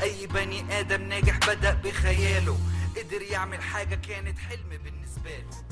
اي بني ادم ناجح بدأ بخياله قدر يعمل حاجة كانت حلم بالنسبة له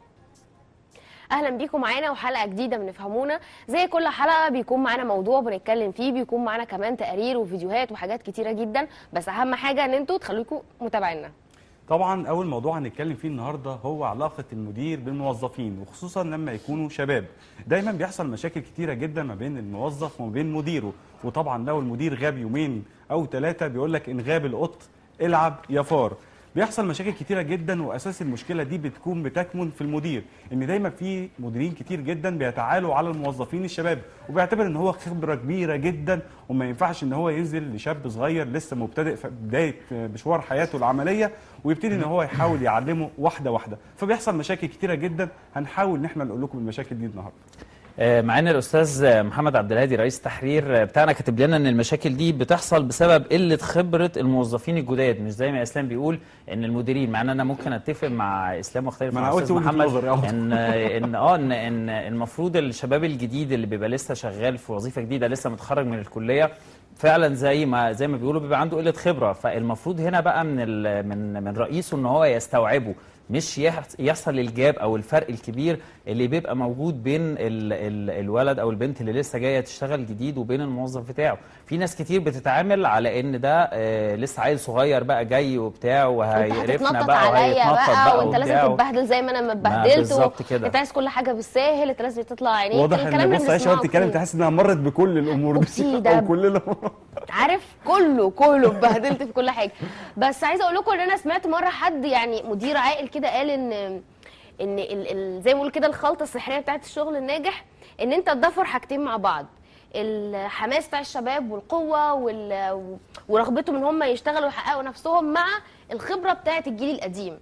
اهلا بيكم معانا وحلقه جديده من افهمونا زي كل حلقه بيكون معانا موضوع بنتكلم فيه بيكون معانا كمان تقارير وفيديوهات وحاجات كتيره جدا بس اهم حاجه ان انتوا تخليكم متابعينا طبعا اول موضوع هنتكلم فيه النهارده هو علاقه المدير بالموظفين وخصوصا لما يكونوا شباب دايما بيحصل مشاكل كتيره جدا ما بين الموظف وما بين مديره وطبعا لو المدير غاب يومين او ثلاثه بيقول لك ان غاب القط العب يا فار بيحصل مشاكل كتيره جدا واساس المشكله دي بتكون بتكمن في المدير ان دايما في مديرين كتير جدا بيتعالوا على الموظفين الشباب وبيعتبر ان هو خبره كبيره جدا وما ينفعش ان هو ينزل لشاب صغير لسه مبتدئ في بدايه مشوار حياته العمليه ويبتدي ان هو يحاول يعلمه واحده واحده فبيحصل مشاكل كتيره جدا هنحاول ان احنا نقول لكم المشاكل دي النهارده آه، معانا الاستاذ محمد عبد الهادي رئيس التحرير بتاعنا كاتب لنا ان المشاكل دي بتحصل بسبب قله خبره الموظفين الجداد مش زي ما اسلام بيقول ان المديرين مع ان انا ممكن اتفق مع اسلام واختلف ما مع أنا قلت الاستاذ وجهة محمد نظري أهو. ان ان اه ان ان المفروض الشباب الجديد اللي بيبقى لسه شغال في وظيفه جديده لسه متخرج من الكليه فعلا زي ما زي ما بيقولوا بيبقى عنده قله خبره فالمفروض هنا بقى من ال- من من رئيسه ان هو يستوعبه مش يح- يحصل الجاب او الفرق الكبير اللي بيبقى موجود بين ال ال الولد او البنت اللي لسه جايه تشتغل جديد وبين الموظف بتاعه في ناس كتير بتتعامل على ان ده آه لسه عيل صغير بقى جاي وبتاع انت وهيقرفنا هتتنطط بقى عليا وهيتنطط بقى وانت لازم وبتاع. تتبهدل زي ما انا ما اتبهدلت بالظبط كده. انت عايز كل حاجه بالساهل انت لازم تطلع عينيك واضح الكلام ان اللي بص عايشه بنسمعه وانت بتتكلم كتير. تحس انها مرت بكل الامور أوبسي دي ده. او كلنا عارف كله كله اتبهدلت في كل حاجه بس عايزه اقول لكم ان انا سمعت مره حد يعني مدير عاقل كده قال ان ان ال ال زي ما بيقول كده الخلطه السحريه بتاعت الشغل الناجح ان انت تضافر حاجتين مع بعض الحماس بتاع الشباب والقوه وال ورغبتهم ان هم يشتغلوا ويحققوا نفسهم مع الخبره بتاعت الجيل القديم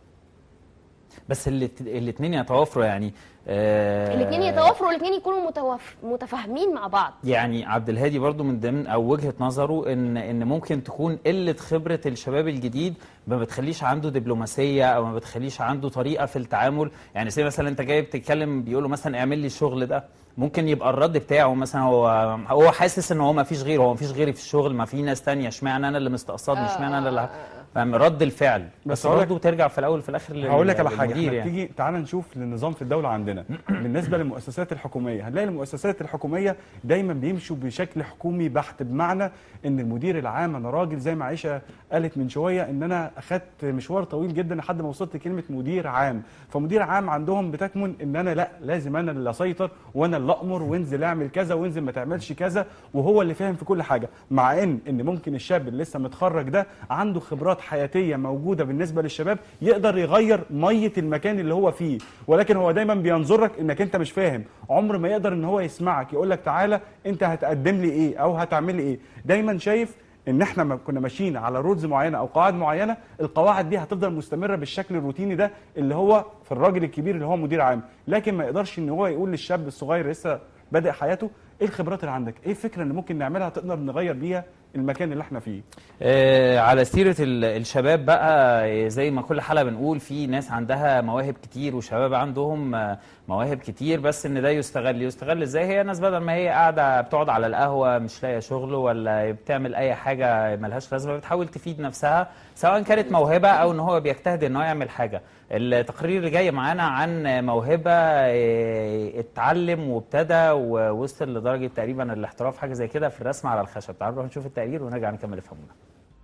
بس الاثنين يتوافروا يعني آه الاثنين يتوافروا والاثنين يكونوا متوافر متفاهمين مع بعض يعني عبد الهادي برضو من ضمن او وجهه نظره ان ان ممكن تكون قله خبره الشباب الجديد ما بتخليش عنده دبلوماسيه او ما بتخليش عنده طريقه في التعامل يعني زي مثلا انت جاي بتتكلم بيقول له مثلا اعمل لي الشغل ده ممكن يبقى الرد بتاعه مثلا هو هو حاسس ان هو ما فيش غيره هو ما فيش غيري في الشغل ما في ناس تانية اشمعنى انا اللي مستقصدني اشمعنى انا اللي فاهم رد الفعل بس بس هقول لك- برضه ترجع في الاول وفي الاخر لل- هقول لك على حاجه للمدير احنا يعني. تيجي تعال نشوف النظام في الدوله عندنا بالنسبه للمؤسسات الحكوميه هنلاقي المؤسسات الحكوميه دايما بيمشوا بشكل حكومي بحت بمعنى ان المدير العام انا راجل زي ما عائشه قالت من شويه ان انا اخدت مشوار طويل جدا لحد ما وصلت لكلمه مدير عام فمدير عام عندهم بتكمن ان انا لا لازم انا اللي اسيطر وانا اللي امر وانزل اعمل كذا وانزل ما تعملش كذا وهو اللي فاهم في كل حاجه مع ان ان ممكن الشاب اللي لسه متخرج ده عنده خبرات حياتيه موجوده بالنسبه للشباب يقدر يغير ميه المكان اللي هو فيه ولكن هو دايما بينظرك انك انت مش فاهم عمر ما يقدر ان هو يسمعك يقول لك تعالى انت هتقدم لي ايه او هتعمل لي ايه دايما شايف ان احنا ما كنا ماشيين على رولز معينه او قواعد معينه القواعد دي هتفضل مستمره بالشكل الروتيني ده اللي هو في الراجل الكبير اللي هو مدير عام لكن ما يقدرش ان هو يقول للشاب الصغير لسه بادئ حياته ايه الخبرات اللي عندك ايه الفكره اللي ممكن نعملها تقدر نغير بيها المكان اللي احنا فيه آه، على سيرة ال- الشباب بقى آه، زي ما كل حلقة بنقول في ناس عندها مواهب كتير وشباب عندهم آه، مواهب كتير بس ان ده يستغل يستغل ازاي هي ناس بدل ما هي قاعدة بتقعد على القهوة مش لاقية شغل ولا بتعمل اي حاجة ملهاش لازمة بتحاول تفيد نفسها سواء كانت موهبة او ان هو بيجتهد ان هو يعمل حاجة التقرير اللي جاي معانا عن موهبة آه، اتعلم وابتدى ووصل لدرجة تقريبا الاحتراف حاجة زي كده في الرسم على الخشب تعالوا نروح نشوف التقرير ونرجع نكمل افهمونا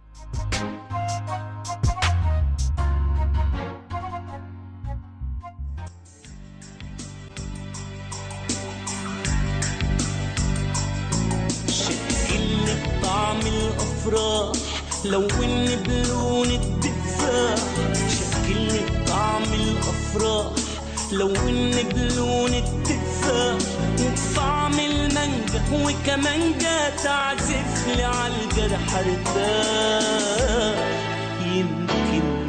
شكل بطعم الافراح لون بلون التفاح شكل بطعم الافراح لون بلون التفاح وبطعم المانجا وكمان جا تعزف لي على الجرح ارتاح يمكن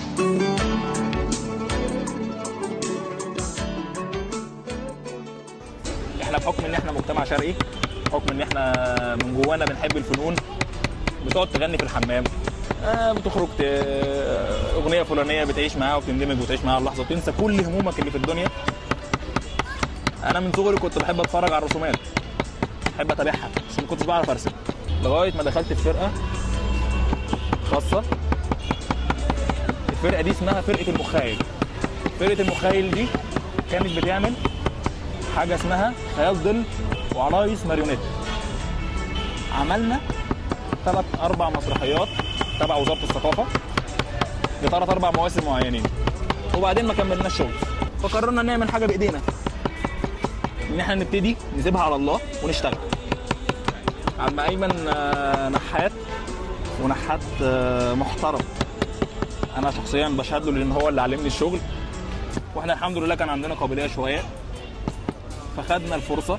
احنا بحكم ان احنا مجتمع شرقي بحكم ان احنا من جوانا بنحب الفنون بتقعد تغني في الحمام آه بتخرج ت... اغنيه فلانيه بتعيش معاها وبتندمج وتعيش معاها اللحظه وتنسى كل همومك اللي في الدنيا انا من صغري كنت بحب اتفرج على الرسومات بحب- بحب اتابعها بس ما كنتش بعرف ارسم لغايه ما دخلت في فرقه خاصه الفرقه دي اسمها فرقه المخايل فرقه المخايل دي كانت بتعمل حاجه اسمها خيال ظل وعرايس ماريونيت عملنا ثلاث اربع مسرحيات تبع وزاره الثقافه لثلاث اربع مواسم معينين وبعدين ما كملناش شغل فقررنا نعمل حاجه بايدينا ان احنا نبتدي نسيبها على الله ونشتغل عم ايمن آه، نحات ونحات آه، محترم انا شخصيا بشهد له لان هو اللي علمني الشغل واحنا الحمد لله كان عندنا قابليه شويه فخدنا الفرصه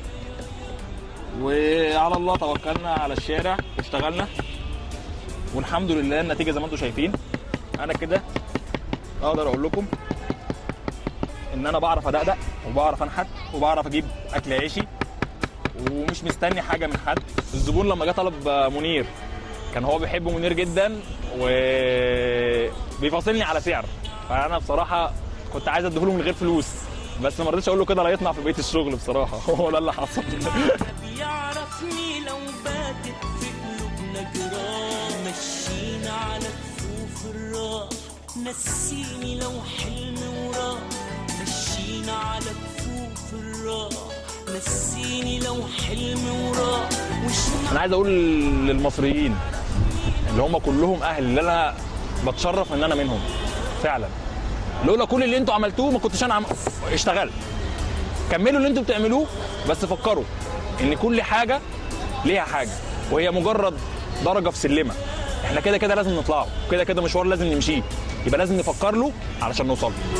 وعلى الله توكلنا على الشارع واشتغلنا والحمد لله النتيجه زي ما انتم شايفين انا كده اقدر اقول لكم ان انا بعرف ادقدق وبعرف انحت وبعرف اجيب اكل عيشي ومش مستني حاجه من حد الزبون لما جه طلب منير كان هو بيحب منير جدا وبيفاصلني على سعر فانا بصراحه كنت عايز اديهوله من غير فلوس بس ما رضيتش اقول له كده لا يطمع في بقيه الشغل بصراحه هو ده اللي حصل بيعرفني لو باتت في قلوبنا جراح مشينا على كفوف الراح نسيني لو حلم وراح مشينا على كفوف الراح نسيني لو حلم وراح وش انا عايز اقول للمصريين اللي هم كلهم اهل اللي انا بتشرف ان انا منهم فعلا لولا كل اللي انتوا عملتوه ما كنتش انا عم... اشتغلت كملوا اللي انتوا بتعملوه بس فكروا ان كل حاجه ليها حاجه وهي مجرد درجه في سلمه احنا كده كده لازم نطلعه كده كده مشوار لازم نمشيه يبقى لازم نفكر له علشان نوصل له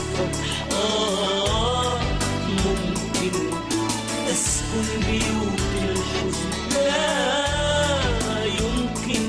آه ممكن أسكن بيوت الحزن لا يمكن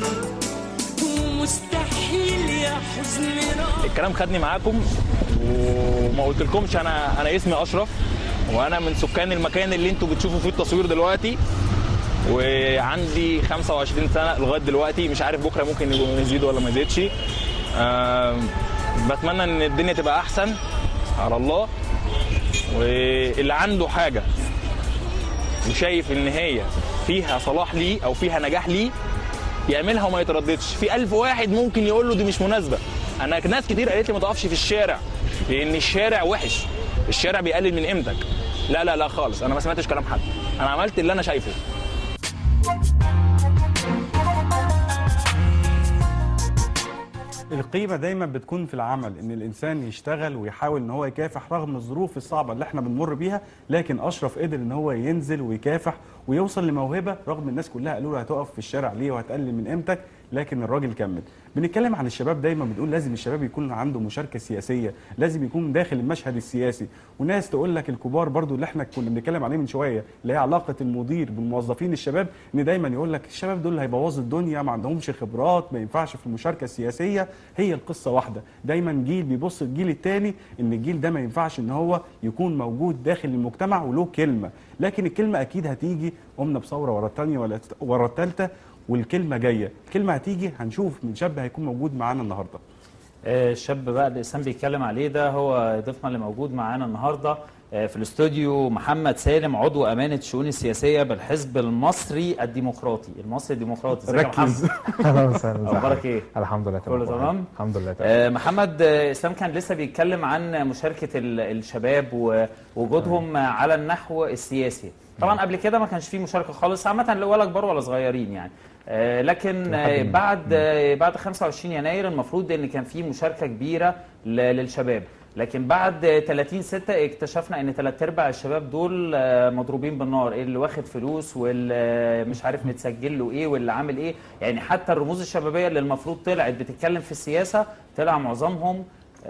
ومستحيل يا حزن راح الكلام خدني معاكم وما قلتلكمش انا انا اسمي اشرف وانا من سكان المكان اللي انتوا بتشوفوا فيه التصوير دلوقتي وعندي 25 سنه لغايه دلوقتي مش عارف بكره ممكن يزيد ولا ما يزيدش آم، بتمنى ان الدنيا تبقى احسن على الله واللي عنده حاجه وشايف ان هي فيها صلاح ليه او فيها نجاح ليه يعملها وما يترددش في ألف واحد ممكن يقول له دي مش مناسبة أنا ناس كتير قالت لي ما تقفش في الشارع لأن الشارع وحش الشارع بيقلل من قيمتك لا لا لا خالص أنا ما سمعتش كلام حد أنا عملت اللي أنا شايفه القيمة دايما بتكون في العمل ان الانسان يشتغل ويحاول ان هو يكافح رغم الظروف الصعبة اللي احنا بنمر بيها لكن اشرف قدر ان هو ينزل ويكافح ويوصل لموهبة رغم الناس كلها قالوا له هتقف في الشارع ليه وهتقلل من قيمتك لكن الراجل كمل بنتكلم عن الشباب دايما بنقول لازم الشباب يكون عنده مشاركة سياسية لازم يكون داخل المشهد السياسي وناس تقول لك الكبار برضو اللي احنا كنا بنتكلم عليه من شوية اللي هي علاقة المدير بالموظفين الشباب ان دايما يقول لك الشباب دول هيبوظوا الدنيا ما عندهمش خبرات ما ينفعش في المشاركة السياسية هي القصة واحدة دايما جيل بيبص الجيل التاني ان الجيل ده ما ينفعش ان هو يكون موجود داخل المجتمع وله كلمة لكن الكلمة اكيد هتيجي قمنا بثورة ورا الثانية ولا ورا الثالثة والكلمة جاية الكلمة هتيجي هنشوف من شاب هيكون موجود معانا النهاردة آه، الشاب بقى اللي اسلام بيتكلم عليه ده هو ضيفنا اللي موجود معانا النهارده آه، في الاستوديو محمد سالم عضو امانه الشؤون السياسيه بالحزب المصري الديمقراطي المصري الديمقراطي ازيك يا ركز. محمد اهلا وسهلا اخبارك ايه الحمد لله كله تمام؟ الحمد لله تمام آه، محمد آه، اسلام كان لسه بيتكلم عن مشاركه ال- الشباب ووجودهم على النحو السياسي طبعا قبل كده ما كانش فيه مشاركه خالص عامه لا ولا كبار ولا صغيرين يعني آه، لكن آه، لحد ما. بعد آه، بعد 25 يناير المفروض ان كان في مشاركه كبيره ل- للشباب لكن بعد آه، 30 6 اكتشفنا ان ثلاث ارباع الشباب دول آه، مضروبين بالنار اللي واخد فلوس واللي مش عارف متسجل له ايه واللي عامل ايه يعني حتى الرموز الشبابيه اللي المفروض طلعت بتتكلم في السياسه طلع معظمهم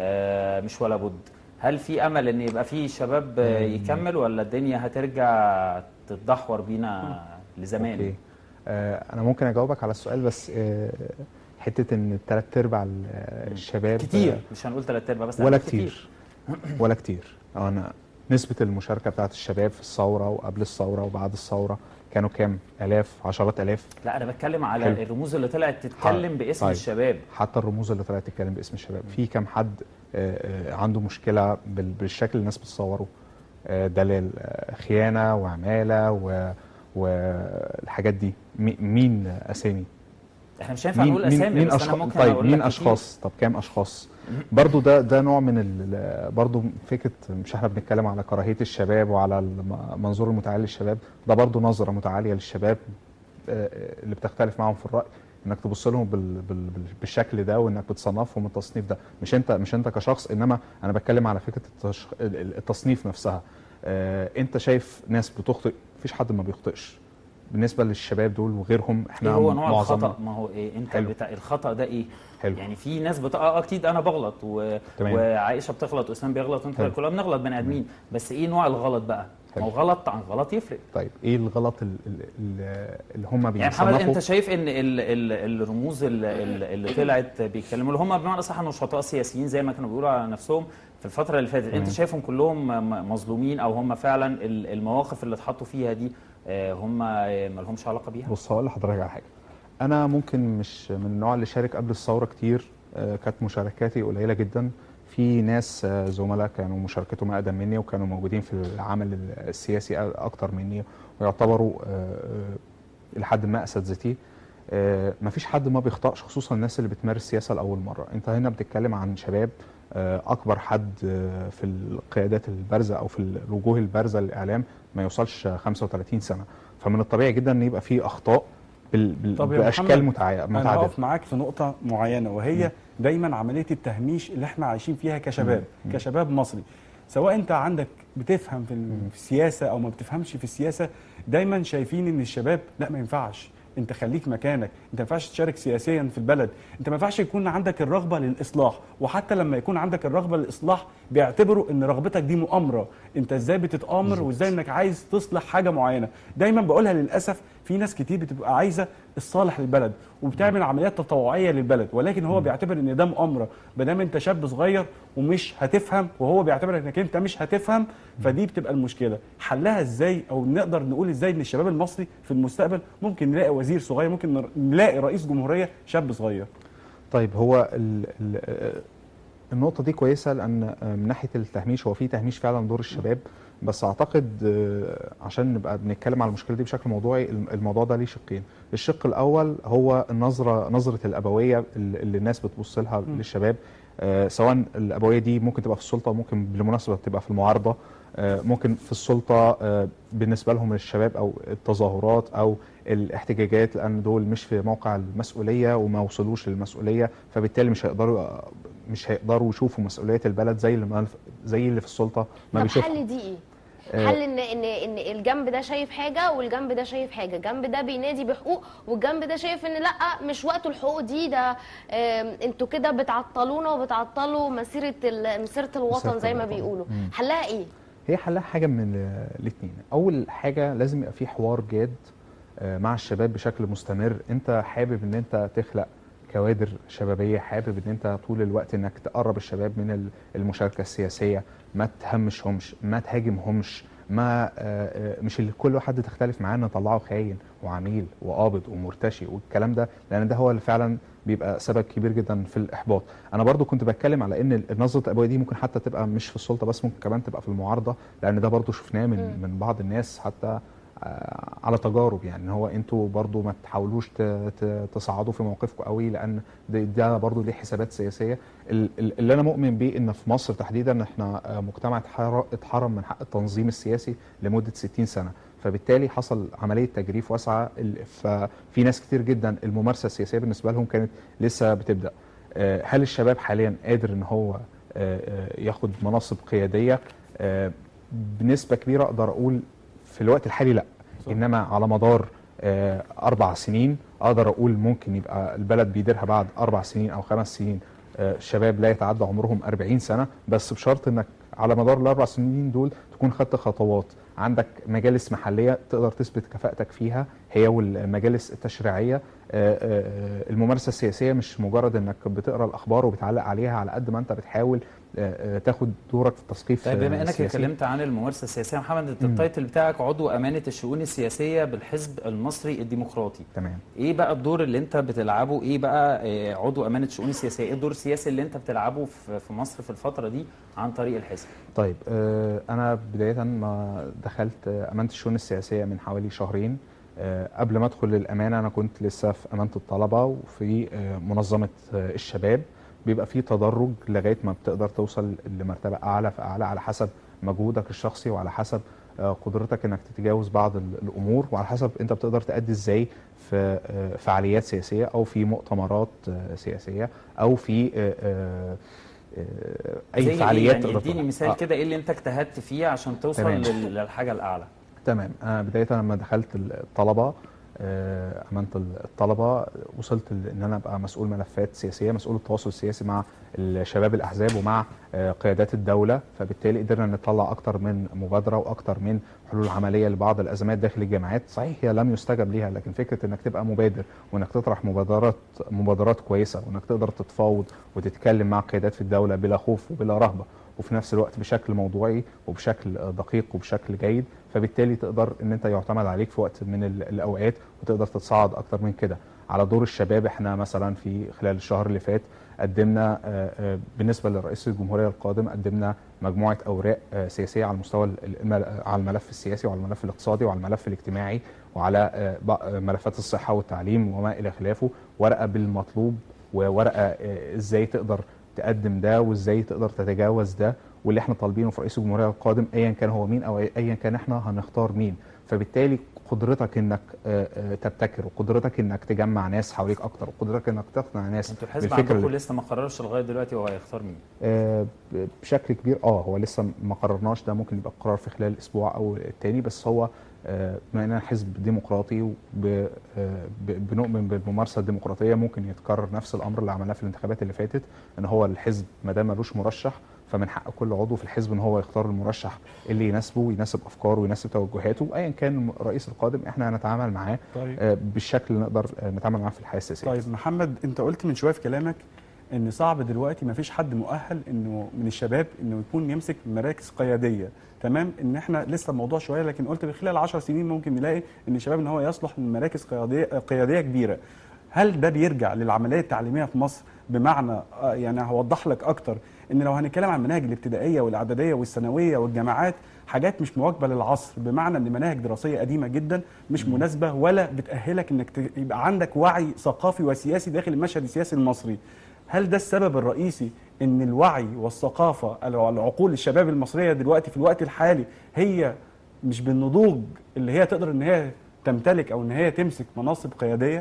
آه، مش ولا بد هل في امل ان يبقى في شباب آه، يكمل ولا الدنيا هترجع تتدحور بينا لزمان اوكي آه انا ممكن اجاوبك على السؤال بس آه حته ان ثلاث ارباع ال- آه، الشباب كتير آه، مش هنقول ثلاث ارباع بس ولا هنقول كتير ولا كتير انا نسبه المشاركه بتاعت الشباب في الثوره وقبل الثوره وبعد الثوره كانوا كام الاف عشرات الاف لا انا بتكلم على حلو. الرموز اللي طلعت تتكلم حاضر. باسم طيب. الشباب حتى الرموز اللي طلعت تتكلم باسم الشباب في كام حد آه، آه، عنده مشكله بال- بالشكل اللي الناس بتصوره آه، دلال آه، خيانه وعماله و- والحاجات دي مي- مين اسامي احنا مش هينفع نقول اسامي مين بس انا أشخاص ممكن طيب اقول مين لك كتير. اشخاص طب كام اشخاص برضو ده ده نوع من ال- برضو فكره مش احنا بنتكلم على كراهيه الشباب وعلى الم- منظور المتعالي للشباب ده برضو نظره متعاليه للشباب آه، اللي بتختلف معاهم في الراي انك تبص لهم بال بال بال بالشكل ده وانك بتصنفهم التصنيف ده مش انت مش انت كشخص انما انا بتكلم على فكره التشخ... ال- ال- التصنيف نفسها آه، انت شايف ناس بتخطئ مفيش حد ما بيخطئش بالنسبه للشباب دول وغيرهم احنا ايه هو نوع معظمنا الخطا ما هو ايه انت حلو. بتاع الخطا ده ايه حلو. يعني في ناس بت... اه اكيد انا بغلط و... تمام. وعائشه بتغلط واسلام بيغلط وانت حلو. كلنا بنغلط بني ادمين بس ايه نوع الغلط بقى ما هو حلو. غلط عن غلط يفرق طيب ايه الغلط ال- ال- ال- اللي هم يعني محمد بيصنفوا انت شايف ان ال ال الرموز ال- ال- اللي طلعت بيتكلموا اللي هم بمعنى صح نشطاء سياسيين زي ما كانوا بيقولوا على نفسهم في الفتره اللي فاتت انت شايفهم كلهم م- مظلومين او هم فعلا ال- المواقف اللي اتحطوا فيها دي آه، هم آه، ما لهمش علاقه بيها بص هقول لحضرتك على حاجه انا ممكن مش من النوع اللي شارك قبل الثوره كتير آه، كانت مشاركاتي قليله جدا في ناس آه، زملاء كانوا مشاركتهم اقدم مني وكانوا موجودين في العمل السياسي أ- اكتر مني ويعتبروا آه، آه، لحد ما اساتذتي آه، مفيش حد ما بيخطأش خصوصا الناس اللي بتمارس سياسه لاول مره انت هنا بتتكلم عن شباب آه، اكبر حد آه، في القيادات البارزه او في الوجوه البارزه للاعلام ما يوصلش 35 سنه فمن الطبيعي جدا ان يبقى في اخطاء بال... بال... طب يا باشكال محمد، متعا- انا متعدده هقف معاك في نقطه معينه وهي دايما عمليه التهميش اللي احنا عايشين فيها كشباب كشباب مصري سواء انت عندك بتفهم في ال- في السياسه او ما بتفهمش في السياسه دايما شايفين ان الشباب لا ما ينفعش انت خليك مكانك انت ما ينفعش تشارك سياسيا في البلد انت ما ينفعش يكون عندك الرغبه للاصلاح وحتى لما يكون عندك الرغبه للاصلاح بيعتبروا ان رغبتك دي مؤامره انت ازاي بتتامر وازاي انك عايز تصلح حاجه معينه دايما بقولها للاسف في ناس كتير بتبقى عايزه الصالح للبلد وبتعمل عمليات تطوعيه للبلد ولكن هو بيعتبر ان ده مؤامره ما دام انت شاب صغير ومش هتفهم وهو بيعتبر انك انت مش هتفهم فدي بتبقى المشكله حلها ازاي او نقدر نقول ازاي ان الشباب المصري في المستقبل ممكن نلاقي وزير صغير ممكن نر- نلاقي رئيس جمهوريه شاب صغير طيب هو ال... ال... آه، النقطه دي كويسه لان آه، من ناحيه التهميش هو في تهميش فعلا دور الشباب بس اعتقد آه، عشان نبقى بنتكلم على المشكله دي بشكل موضوعي الم- الموضوع ده ليه شقين الشق الاول هو النظره نظره الابويه اللي اللي الناس بتبص لها للشباب آه، سواء الابويه دي ممكن تبقى في السلطه وممكن بالمناسبه تبقى في المعارضه آه، ممكن في السلطه آه، بالنسبه لهم الشباب او التظاهرات او الاحتجاجات لان دول مش في موقع المسؤوليه وما وصلوش للمسؤوليه فبالتالي مش هيقدروا مش هيقدروا يشوفوا مسؤوليه البلد زي اللي ما- زي اللي في السلطه ما طب بيشوفها حل دي ايه؟ آه. حل ان ان ان الجنب ده شايف حاجه والجنب ده شايف حاجه، الجنب ده بينادي بحقوق والجنب ده شايف ان لا مش وقت الحقوق دي ده آم، انتوا كده بتعطلونا وبتعطلوا مسيره ال- مسيره الوطن مسيرة زي ما الوطن. بيقولوا، مم. حلها ايه؟ هي حلها حاجه من الاثنين اول حاجه لازم يبقى في حوار جاد آه، مع الشباب بشكل مستمر انت حابب ان انت تخلق كوادر شبابيه حابب ان انت طول الوقت انك تقرب الشباب من ال- المشاركه السياسيه ما تهمشهمش ما تهاجمهمش ما آه، آه، مش اللي كل واحد تختلف معاه نطلعه خاين وعميل وقابض ومرتشي والكلام ده لان ده هو اللي فعلا بيبقى سبب كبير جدا في الاحباط انا برضو كنت بتكلم على ان نظره الابويه دي ممكن حتى تبقى مش في السلطه بس ممكن كمان تبقى في المعارضه لان ده برضو شفناه من من بعض الناس حتى آه، على تجارب يعني إن هو انتوا برضو ما تحاولوش ت- ت- تصعدوا في موقفكم قوي لان ده, ده برضو ليه حسابات سياسيه ال- ال- اللي انا مؤمن بيه ان في مصر تحديدا احنا آه، مجتمع اتحر- اتحرم من حق التنظيم السياسي لمده 60 سنه فبالتالي حصل عمليه تجريف واسعه ال- ففي ناس كتير جدا الممارسه السياسيه بالنسبه لهم كانت لسه بتبدا آه، هل الشباب حاليا قادر ان هو آه، آه، ياخد مناصب قياديه آه، بنسبه كبيره اقدر اقول في الوقت الحالي لا انما على مدار آه، اربع سنين اقدر اقول ممكن يبقى البلد بيديرها بعد اربع سنين او خمس سنين آه، شباب لا يتعدى عمرهم 40 سنه بس بشرط انك على مدار الاربع سنين دول تكون خدت خطوات عندك مجالس محليه تقدر تثبت كفاءتك فيها هي والمجالس التشريعيه آه، آه، آه، الممارسه السياسيه مش مجرد انك بتقرا الاخبار وبتعلق عليها على قد ما انت بتحاول آه، آه، تاخد دورك في التثقيف طيب بما آه، انك السياسي. اتكلمت عن الممارسه السياسيه يا محمد انت التايتل بتاعك عضو امانه الشؤون السياسيه بالحزب المصري الديمقراطي تمام ايه بقى الدور اللي انت بتلعبه ايه بقى آه، عضو امانه الشؤون السياسيه ايه الدور السياسي اللي انت بتلعبه في في مصر في الفتره دي عن طريق الحزب طيب آه، انا بدايه ما دخلت آه، امانه الشؤون السياسيه من حوالي شهرين آه، قبل ما ادخل الامانه انا كنت لسه في امانه الطلبه وفي آه، منظمه آه، الشباب بيبقى في تدرج لغايه ما بتقدر توصل لمرتبه اعلى فاعلى على حسب مجهودك الشخصي وعلى حسب آه، قدرتك انك تتجاوز بعض ال- الامور وعلى حسب انت بتقدر تأدي ازاي في آه، فعاليات سياسيه او في مؤتمرات آه، سياسيه او في آه، آه، آه، اي زي إيه فعاليات يعني تقدر اديني تروح. مثال آه. كده ايه اللي انت اجتهدت فيه عشان توصل تمام. لل- للحاجه الاعلى تمام انا بدايه لما دخلت الطلبه آه، امانه الطلبه وصلت ل- ان انا ابقى مسؤول ملفات سياسيه مسؤول التواصل السياسي مع الشباب الاحزاب ومع آه، قيادات الدوله فبالتالي قدرنا نطلع اكتر من مبادره واكتر من حلول عمليه لبعض الازمات داخل الجامعات صحيح هي لم يستجب ليها لكن فكره انك تبقى مبادر وانك تطرح مبادرات مبادرات كويسه وانك تقدر تتفاوض وتتكلم مع قيادات في الدوله بلا خوف وبلا رهبه وفي نفس الوقت بشكل موضوعي وبشكل آه، دقيق وبشكل جيد فبالتالي تقدر ان انت يعتمد عليك في وقت من ال- الاوقات وتقدر تتصاعد اكتر من كده على دور الشباب احنا مثلا في خلال الشهر اللي فات قدمنا آه، آه، بالنسبه لرئيس الجمهوريه القادم قدمنا مجموعه اوراق آه، سياسيه على المستوى ال- المل- على الملف السياسي وعلى الملف الاقتصادي وعلى الملف الاجتماعي وعلى آه، بق- آه، ملفات الصحه والتعليم وما الى خلافه ورقه بالمطلوب وورقه آه، ازاي تقدر تقدم ده وازاي تقدر تتجاوز ده واللي احنا طالبينه في رئيس الجمهوريه القادم ايا كان هو مين او ايا كان احنا هنختار مين فبالتالي قدرتك انك آه، آه، تبتكر وقدرتك انك تجمع ناس حواليك اكتر وقدرتك انك تقنع ناس انتوا الحزب بالفكره عندكم اللي- لسه ما قررش لغايه دلوقتي هو هيختار مين آه، ب- بشكل كبير اه هو لسه ما قررناش ده ممكن يبقى قرار في خلال اسبوع او التاني بس هو آه، بما اننا حزب ديمقراطي وب- آه، ب- بنؤمن بالممارسه الديمقراطيه ممكن يتكرر نفس الامر اللي عملناه في الانتخابات اللي فاتت ان هو الحزب ما دام ملوش مرشح فمن حق كل عضو في الحزب ان هو يختار المرشح اللي يناسبه ويناسب افكاره ويناسب توجهاته ايا كان الرئيس القادم احنا هنتعامل معاه طيب آه، بالشكل اللي نقدر آه، نتعامل معاه في الحياه السياسيه طيب محمد انت قلت من شويه في كلامك ان صعب دلوقتي ما فيش حد مؤهل انه من الشباب انه يكون يمسك مراكز قياديه تمام ان احنا لسه الموضوع شويه لكن قلت خلال 10 سنين ممكن نلاقي ان الشباب ان هو يصلح لمراكز قياديه قياديه كبيره هل ده بيرجع للعمليه التعليميه في مصر بمعنى آه، يعني هوضح لك اكتر ان لو هنتكلم عن المناهج الابتدائيه والاعداديه والثانويه والجامعات حاجات مش مواكبه للعصر بمعنى ان مناهج دراسيه قديمه جدا مش مناسبه ولا بتاهلك انك ت- يبقى عندك وعي ثقافي وسياسي داخل المشهد السياسي المصري هل ده السبب الرئيسي ان الوعي والثقافه الع- العقول الشباب المصريه دلوقتي في الوقت الحالي هي مش بالنضوج اللي هي تقدر ان هي تمتلك او ان هي تمسك مناصب قياديه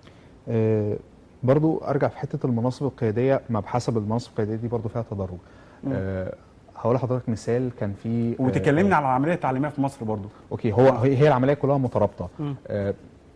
آه، برضو ارجع في حته المناصب القياديه ما بحسب المناصب القياديه دي برضو فيها تدرج آه، هقول لحضرتك مثال كان في آه، وتكلمنا عن العمليه التعليميه في مصر برضو اوكي هو هي هي العمليه كلها مترابطه مم. آه،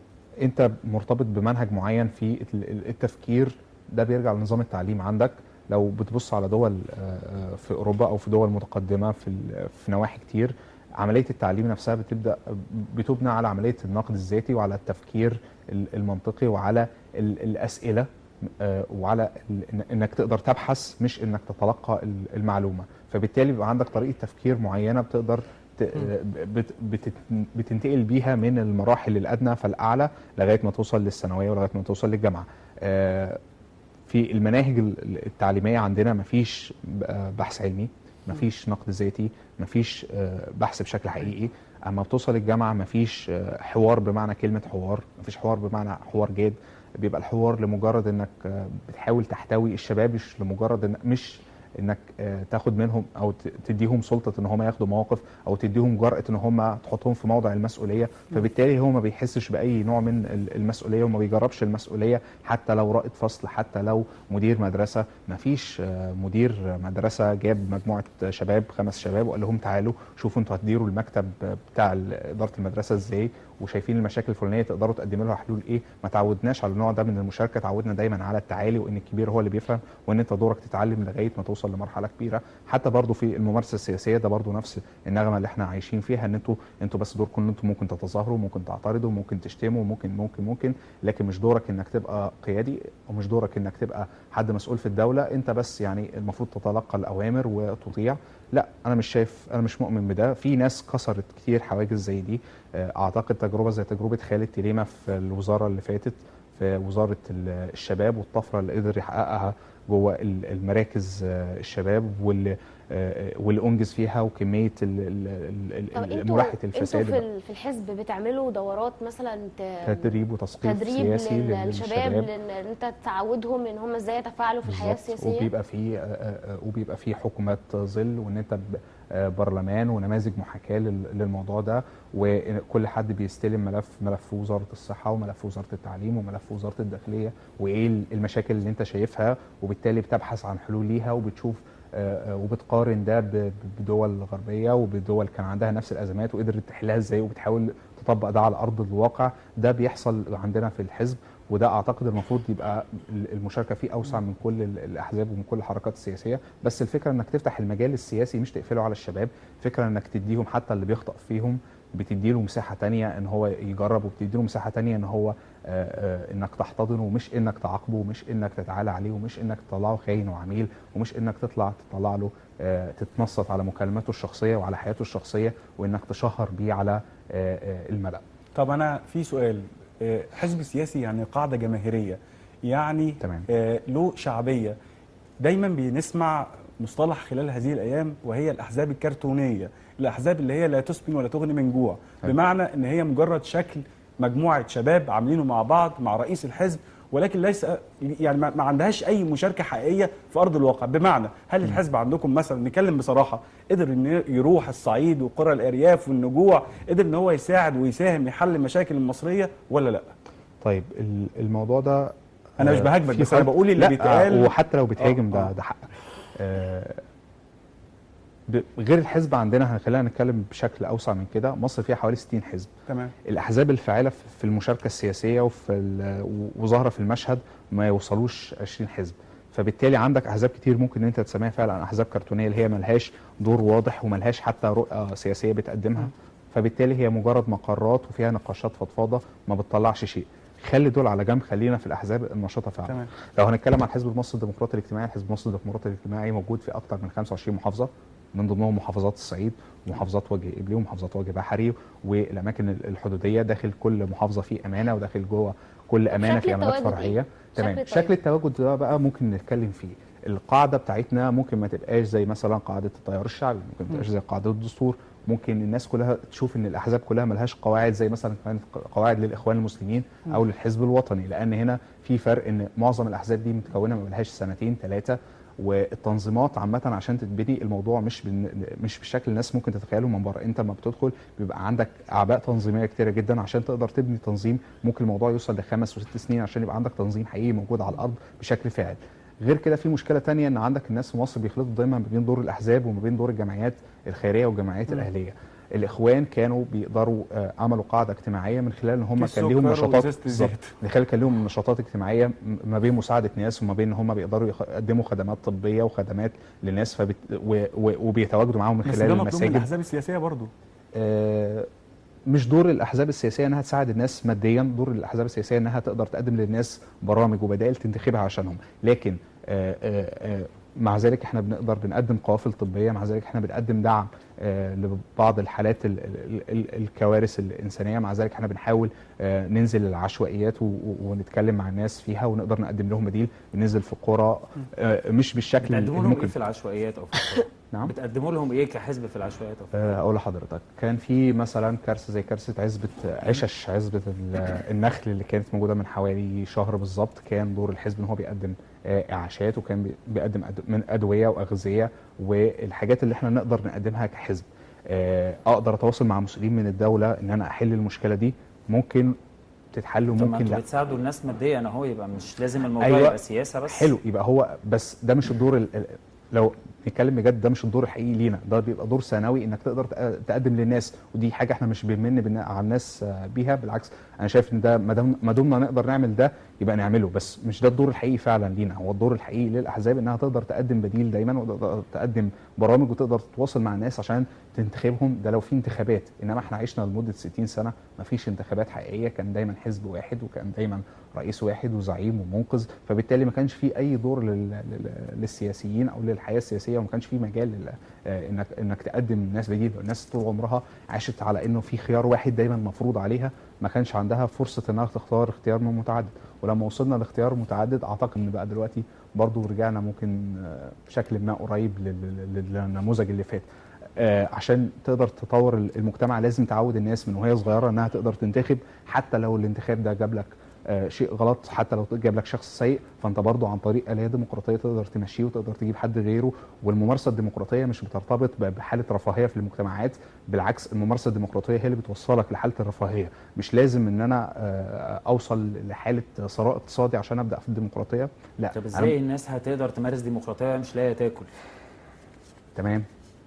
انت مرتبط بمنهج معين في ال- ال- التفكير ده بيرجع لنظام التعليم عندك لو بتبص على دول آه، آه، في اوروبا او في دول متقدمه في ال- في نواحي كتير عمليه التعليم نفسها بتبدا بتبنى على عمليه النقد الذاتي وعلى التفكير ال- المنطقي وعلى ال- الاسئله آه، وعلى ال- إن- انك تقدر تبحث مش انك تتلقى ال- المعلومه فبالتالي بيبقى عندك طريقه تفكير معينه بتقدر ت- بت- بت- بتنتقل بيها من المراحل الادنى فالاعلى لغايه ما توصل للثانويه ولغايه ما توصل للجامعه آه، في المناهج ال- التعليميه عندنا مفيش ب- بحث علمي مفيش نقد ذاتي مفيش آه، بحث بشكل حقيقي اما بتوصل الجامعه مفيش آه، حوار بمعنى كلمه حوار مفيش حوار بمعنى حوار جاد بيبقى الحوار لمجرد انك آه، بتحاول تحتوي الشباب مش لمجرد إن مش انك آه، تاخد منهم او ت- تديهم سلطه ان هم ياخدوا مواقف او تديهم جرأه ان هم تحطهم في موضع المسؤوليه فبالتالي هو ما بيحسش باي نوع من ال- المسؤوليه وما بيجربش المسؤوليه حتى لو رائد فصل حتى لو مدير مدرسه ما فيش آه، مدير مدرسه جاب مجموعه شباب خمس شباب وقال لهم تعالوا شوفوا انتوا هتديروا المكتب بتاع ال- اداره المدرسه ازاي وشايفين المشاكل الفلانيه تقدروا تقدموا لها حلول ايه ما تعودناش على النوع ده من المشاركه تعودنا دايما على التعالي وان الكبير هو اللي بيفهم وان انت دورك تتعلم لغايه ما توصل لمرحله كبيره حتى برضو في الممارسه السياسيه ده برضو نفس النغمه اللي احنا عايشين فيها ان انتوا انتوا بس دوركم ان انتوا ممكن تتظاهروا ممكن تعترضوا ممكن تشتموا ممكن ممكن ممكن لكن مش دورك انك تبقى قيادي ومش دورك انك تبقى حد مسؤول في الدوله انت بس يعني المفروض تتلقى الاوامر وتطيع لا انا مش شايف انا مش مؤمن بده في ناس كسرت كتير حواجز زي دي آه، اعتقد تجربه زي تجربه خالد تليمه في الوزاره اللي فاتت في وزاره ال- الشباب والطفره اللي قدر يحققها جوه ال- المراكز آه، الشباب واللي آه، واللي انجز فيها وكميه ال- ال- ال- طب ال- انتوا ملاحه انتوا الفساد في ال- في الحزب بتعملوا دورات مثلا ت- تدريب وتثقيف تدريب سياسي لل- لل- للشباب للشباب لان انت تعودهم ان هم ازاي يتفاعلوا في الحياه بالظبط. السياسيه وبيبقى في آه، آه، آه، وبيبقى في حكومات ظل وان انت ب- آه، برلمان ونماذج محاكاه لل- للموضوع ده وكل حد بيستلم ملف ملف وزاره الصحه وملف وزاره التعليم وملف وزاره الداخليه وايه ال- المشاكل اللي انت شايفها وبالتالي بتبحث عن حلول ليها وبتشوف آه، آه، وبتقارن ده ب- بدول غربيه وبدول كان عندها نفس الازمات وقدرت تحلها ازاي وبتحاول تطبق ده على ارض الواقع ده بيحصل عندنا في الحزب وده اعتقد المفروض يبقى المشاركه فيه اوسع من كل ال- الاحزاب ومن كل الحركات السياسيه بس الفكره انك تفتح المجال السياسي مش تقفله على الشباب فكره انك تديهم حتى اللي بيخطئ فيهم بتديله مساحه تانية ان هو يجرب وبتديله مساحه تانية ان هو آه، آه، انك تحتضنه ومش انك تعاقبه ومش انك تتعالى عليه ومش انك تطلعه خاين وعميل ومش انك تطلع تطلع له آه، تتنصت على مكالماته الشخصيه وعلى حياته الشخصيه وانك تشهر بيه على آه، آه، الملأ طب انا في سؤال آه، حزب سياسي يعني قاعده جماهيريه يعني تمام. آه، له شعبيه دايما بنسمع مصطلح خلال هذه الايام وهي الاحزاب الكرتونيه الاحزاب اللي هي لا تسمن ولا تغني من جوع حلو. بمعنى ان هي مجرد شكل مجموعه شباب عاملينه مع بعض مع رئيس الحزب ولكن ليس يعني ما ما عندهاش اي مشاركه حقيقيه في ارض الواقع بمعنى هل الحزب عندكم مثلا نتكلم بصراحه قدر ان يروح الصعيد وقرى الارياف والنجوع قدر ان هو يساعد ويساهم يحل المشاكل المصريه ولا لا طيب ال- الموضوع ده أنا مش آه، بهاجمك، في بس أنا فرق- بقول اللي لا بيتقال- آه، وحتى لو بتهاجم آه، ده آه. ده حقك آه، ب- غير الحزب عندنا خلينا نتكلم بشكل اوسع من كده مصر فيها حوالي 60 حزب تمام الاحزاب الفاعله في في المشاركه السياسيه وفي ال- و- وظاهره في المشهد ما يوصلوش 20 حزب فبالتالي عندك احزاب كتير ممكن ان انت تسميها فعلا احزاب كرتونيه اللي هي ملهاش دور واضح وملهاش حتى رؤى سياسيه بتقدمها فبالتالي هي مجرد مقرات وفيها نقاشات فضفاضه ما بتطلعش شيء خلي دول على جنب خلينا في الاحزاب النشطه فعلا تمام. لو هنتكلم عن حزب مصر الديمقراطي الاجتماعي حزب مصر الديمقراطي الاجتماعي موجود في اكثر من 25 محافظه من ضمنهم محافظات الصعيد ومحافظات وجه قبلي ومحافظات وجه بحري والاماكن الحدوديه داخل كل محافظه في امانه وداخل جوه كل امانه شكل في امانات التواجد فرعيه إيه؟ تمام شكل شكل التواجد. التواجد ده بقى ممكن نتكلم فيه القاعده بتاعتنا ممكن ما تبقاش زي مثلا قاعده التيار الشعبي ممكن ما تبقاش زي قاعده الدستور ممكن الناس كلها تشوف ان الاحزاب كلها ملهاش قواعد زي مثلا كمان قواعد للاخوان المسلمين او للحزب الوطني لان هنا في فرق ان معظم الاحزاب دي متكونه ما بلهاش سنتين ثلاثه والتنظيمات عامه عشان تتبني الموضوع مش بن... مش بالشكل الناس ممكن تتخيله من بره انت لما بتدخل بيبقى عندك اعباء تنظيميه كتيره جدا عشان تقدر تبني تنظيم ممكن الموضوع يوصل لخمس وست سنين عشان يبقى عندك تنظيم حقيقي موجود على الارض بشكل فاعل غير كده في مشكله تانية ان عندك الناس في مصر بيخلطوا دايما ما بين دور الاحزاب وما بين دور الجمعيات الخيريه والجمعيات الاهليه الاخوان كانوا بيقدروا آه، عملوا قاعده اجتماعيه من خلال ان هم في كان ليهم السكر نشاطات وإزازة بالظبط الزيت. من خلال كان لهم نشاطات اجتماعيه م- ما بين مساعده ناس وما بين ان هم بيقدروا يخ- يقدموا خدمات طبيه وخدمات للناس فبت... و... و... وبيتواجدوا معاهم من بس خلال ده مطلوب من المساجد الاحزاب السياسيه برضو آه، مش دور الاحزاب السياسيه انها تساعد الناس ماديا دور الاحزاب السياسيه انها تقدر تقدم للناس برامج وبدائل تنتخبها عشانهم لكن آه، آه، آه، مع ذلك احنا بنقدر بنقدم قوافل طبيه مع ذلك احنا بنقدم دعم آه، لبعض الحالات ال- ال- ال- الكوارث الانسانيه مع ذلك احنا بنحاول آه، ننزل العشوائيات و- و- ونتكلم مع الناس فيها ونقدر نقدم لهم بديل بننزل في قرى آه، مش بالشكل بتقدموا لهم ايه الممكن في العشوائيات او في القرى؟ نعم بتقدموا لهم ايه كحزب في العشوائيات او في آه، اقول لحضرتك كان في مثلا كارثه زي كارثه عزبه عشش عزبه ال- النخل اللي كانت موجوده من حوالي شهر بالظبط كان دور الحزب ان هو بيقدم آه، اعاشات وكان بي- بيقدم أد- من ادويه واغذيه والحاجات اللي احنا نقدر نقدمها كحزب آه، اقدر اتواصل مع مسؤولين من الدوله ان انا احل المشكله دي ممكن تتحل طب ما وممكن انتوا لا بتساعدوا الناس ماديا اهو يبقى مش لازم الموضوع أيوة. يبقى سياسه بس حلو يبقى هو بس ده مش الدور ال- ال- لو نتكلم بجد ده مش الدور الحقيقي لينا ده بيبقى دور ثانوي انك تقدر تق- تقدم للناس ودي حاجه احنا مش بنمن بنا- على الناس آه، بيها بالعكس انا شايف ان ده ما دام- ما دمنا نقدر نعمل ده يبقى نعمله بس مش ده الدور الحقيقي فعلا لينا هو الدور الحقيقي للاحزاب انها تقدر تقدم بديل دايما وتقدر تقدم برامج وتقدر تتواصل مع الناس عشان تنتخبهم ده لو في انتخابات انما احنا عشنا لمده 60 سنه ما فيش انتخابات حقيقيه كان دايما حزب واحد وكان دايما رئيس واحد وزعيم ومنقذ فبالتالي ما كانش في اي دور لل... لل... للسياسيين او للحياه السياسيه وما كانش في مجال لل... آه، انك انك تقدم الناس بديل الناس طول عمرها عاشت على انه في خيار واحد دايما مفروض عليها ما كانش عندها فرصه انها تختار اختيار من متعدد ولما وصلنا لاختيار متعدد اعتقد ان بقى دلوقتي برضو رجعنا ممكن آه، بشكل ما قريب لل- لل- للنموذج اللي فات آه، عشان تقدر تطور المجتمع لازم تعود الناس من وهي صغيره انها تقدر تنتخب حتى لو الانتخاب ده جاب لك آه، شيء غلط حتى لو جاب لك شخص سيء فانت برضو عن طريق اليه ديمقراطيه تقدر تمشيه وتقدر تجيب حد غيره والممارسه الديمقراطيه مش بترتبط ب- بحاله رفاهيه في المجتمعات بالعكس الممارسه الديمقراطيه هي اللي بتوصلك لحاله الرفاهيه مش لازم ان انا آه، اوصل لحاله ثراء اقتصادي عشان ابدا في الديمقراطيه لا طب أنا- ازاي الناس هتقدر تمارس ديمقراطيه مش لاقيه تاكل تمام